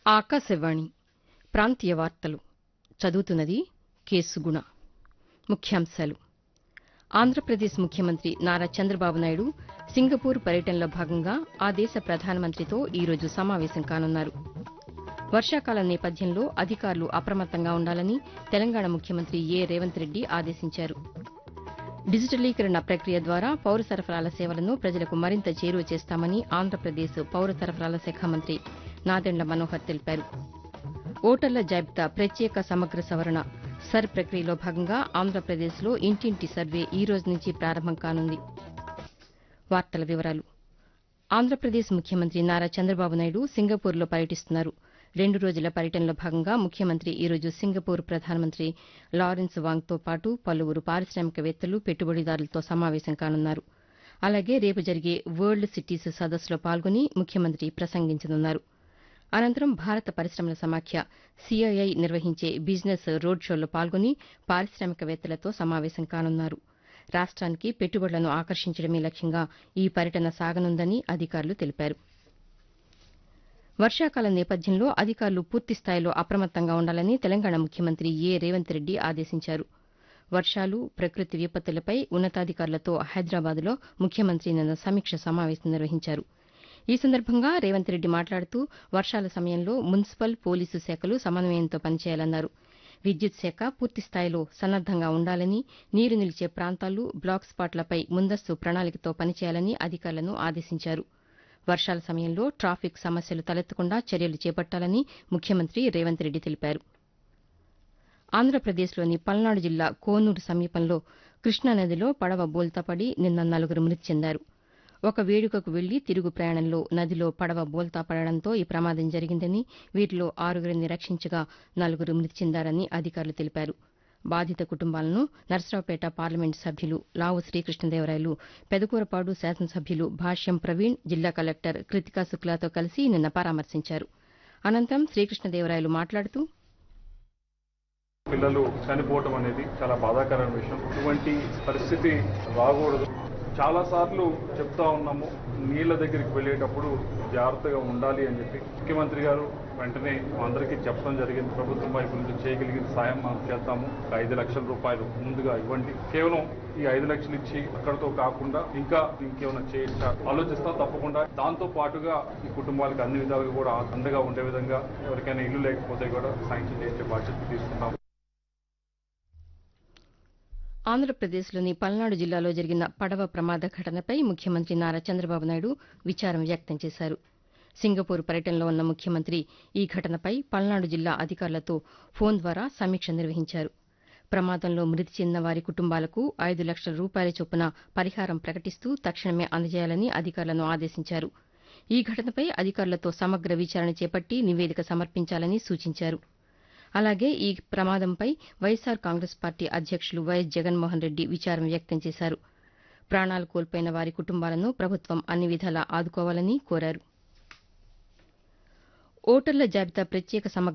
ఆకాశవాణి ప్రాంతీయ వార్తలు చదువుతున్నది కేసుగుణ ముఖ్యాంశాలు ఆంధ్రప్రదేశ్ ముఖ్యమంత్రి నారా చంద్రబాబు నాయుడు సింగపూర్ పర్యటనలో భాగంగా ఆ దేశ ప్రధానమంత్రితో ఈ రోజు సమావేశం కానున్నారు వర్షాకాలం నేపథ్యంలో అధికారులు అప్రమత్తంగా ఉండాలని తెలంగాణ ముఖ్యమంత్రి ఏ రేవంత్ రెడ్డి ఆదేశించారు డిజిటలీకరణ ప్రక్రియ ద్వారా పౌర సరఫరాల సేవలను ప్రజలకు మరింత చేరువ చేస్తామని ఆంధ్రప్రదేశ్ పౌర సరఫరాల శాఖ మంత్రి నాదెండ్ల మనోహర్ తెలిపారు ఓటర్ల జాబితా ప్రత్యేక సమగ్ర సవరణ సర్ ప్రక్రియలో భాగంగా ఆంధ్రప్రదేశ్లో ఇంటింటి సర్వే ఈ రోజు నుంచి ప్రారంభం కానుంది వార్తల వివరాలు ఆంధ్రప్రదేశ్ ముఖ్యమంత్రి నారా చంద్రబాబు నాయుడు సింగపూర్లో పర్యటిస్తున్నారు రెండు రోజుల పర్యటనలో భాగంగా ముఖ్యమంత్రి ఈ రోజు సింగపూర్ ప్రధానమంత్రి లారెన్స్ వాంగ్తో పాటు పలువురు పారిశామికవేత్తలు పెట్టుబడిదారులతో సమావేశం కానున్నారు అలాగే రేపు జరిగే వరల్డ్ సిటీస్ సదస్సులో పాల్గొని ముఖ్యమంత్రి ప్రసంగించనున్నారు అనంతరం భారత పరిశమల సమాఖ్య సీఐఐ నిర్వహించే బిజినెస్ రోడ్ షోలో పాల్గొని పారిశామికవేత్తలతో సమావేశం కానున్నారు రాష్ట్రానికి పెట్టుబడులను ఆకర్షించడమే లక్ష్యంగా ఈ పర్యటన సాగనుందని అధికారులు తెలిపారు వర్షాకాలం నేపథ్యంలో అధికారులు పూర్తిస్థాయిలో అప్రమత్తంగా ఉండాలని తెలంగాణ ముఖ్యమంత్రి ఏ రేవంత్ రెడ్డి ఆదేశించారు వర్షాలు ప్రకృతి విపత్తులపై ఉన్నతాధికారులతో హైదరాబాద్లో ముఖ్యమంత్రి నిన్న సమీక్ష సమావేశం నిర్వహించారు ఈ సందర్భంగా రేవంత్ రెడ్డి మాట్లాడుతూ వర్షాల సమయంలో మున్సిపల్ పోలీసు శాఖలు సమన్వయంతో పనిచేయాలన్నారు విద్యుత్ శాఖ పూర్తిస్థాయిలో సన్నద్దంగా ఉండాలని నీరు నిలిచే ప్రాంతాలు బ్లాక్ స్పాట్లపై ముందస్తు ప్రణాళికతో పనిచేయాలని అధికారులను ఆదేశించారు వర్షాల సమయంలో ట్రాఫిక్ సమస్యలు తలెత్తకుండా చర్యలు చేపట్టాలని ముఖ్యమంత్రి రేవంత్ రెడ్డి తెలిపారు ఆంధ్రప్రదేశ్లోని పల్నాడు జిల్లా కోనూరు సమీపంలో కృష్ణానదిలో పడవ బోల్తాపడి నిన్న నలుగురు మృతి చెందారు ఒక వేడుకకు వెళ్లి తిరుగు ప్రయాణంలో నదిలో పడవ బోల్తా పడడంతో ఈ ప్రమాదం జరిగిందని వీరిలో ఆరుగురిని రక్షించగా నలుగురు మృతి చెందారని అధికారులు తెలిపారు బాధిత కుటుంబాలను నర్సరావుపేట పార్లమెంటు సభ్యులు లావు శ్రీకృష్ణదేవరాయలు పెదకూరపాడు శాసనసభ్యులు భాష్యం ప్రవీణ్ జిల్లా కలెక్టర్ కృతికా శుక్లాతో కలిసి నిన్న పరామర్శించారు అనంతరం శ్రీకృష్ణదేవరాయలు మాట్లాడుతూ పిల్లలు చనిపోవటం అనేది చాలా బాధాకరమైన విషయం ఇటువంటి పరిస్థితి రాకూడదు చాలా సార్లు చెప్తా ఉన్నాము నీళ్ల దగ్గరికి వెళ్ళేటప్పుడు జాగ్రత్తగా ఉండాలి అని చెప్పి ముఖ్యమంత్రి గారు వెంటనే మా అందరికీ చెప్పడం జరిగింది ప్రభుత్వం వైపు నుంచి చేయగలిగిన సాయం మనం చేస్తాము ఒక ఐదు లక్షల రూపాయలు ముందుగా ఇవ్వండి కేవలం ఈ ఐదు లక్షలు ఇచ్చి అక్కడతో కాకుండా ఇంకా ఇంకేమైనా చేయొచ్చా ఆలోచిస్తాం తప్పకుండా దాంతో పాటుగా ఈ కుటుంబాలకు అన్ని విధాలుగా కూడా అండగా ఉండే విధంగా ఎవరికైనా ఇల్లు లేకపోతే కూడా శాంక్షన్ చేసే బాధ్యత తీసుకుంటాం ఆంధ్రప్రదేశ్లోని పల్నాడు జిల్లాలో జరిగిన పడవ ప్రమాద ఘటనపై ముఖ్యమంత్రి నారా చంద్రబాబు నాయుడు విచారం వ్యక్తం చేశారు సింగపూర్ పర్యటనలో ఉన్న ముఖ్యమంత్రి ఈ ఘటనపై పల్నాడు జిల్లా అధికారులతో ఫోన్ ద్వారా సమీక్ష నిర్వహించారు ప్రమాదంలో మృతి చెందిన వారి కుటుంబాలకు ఐదు లక్షల రూపాయల చొప్పున పరిహారం ప్రకటిస్తూ తక్షణమే అందజేయాలని అధికారులను ఆదేశించారు ఈ ఘటనపై అధికారులతో సమగ్ర విచారణ చేపట్టి నివేదిక సమర్పించాలని సూచించారు అలాగే ఈ ప్రమాదంపై వైఎస్సార్ కాంగ్రెస్ పార్టీ అధ్యక్షులు వైఎస్ జగన్మోహన్ రెడ్డి విచారం వ్యక్తం చేశారు ప్రాణాలు కోల్పోయిన వారి కుటుంబాలను ప్రభుత్వం అన్ని విధాలా ఆదుకోవాలని కోరారు ఓటర్ల జాబితా ప్రత్యేక సమగ్ర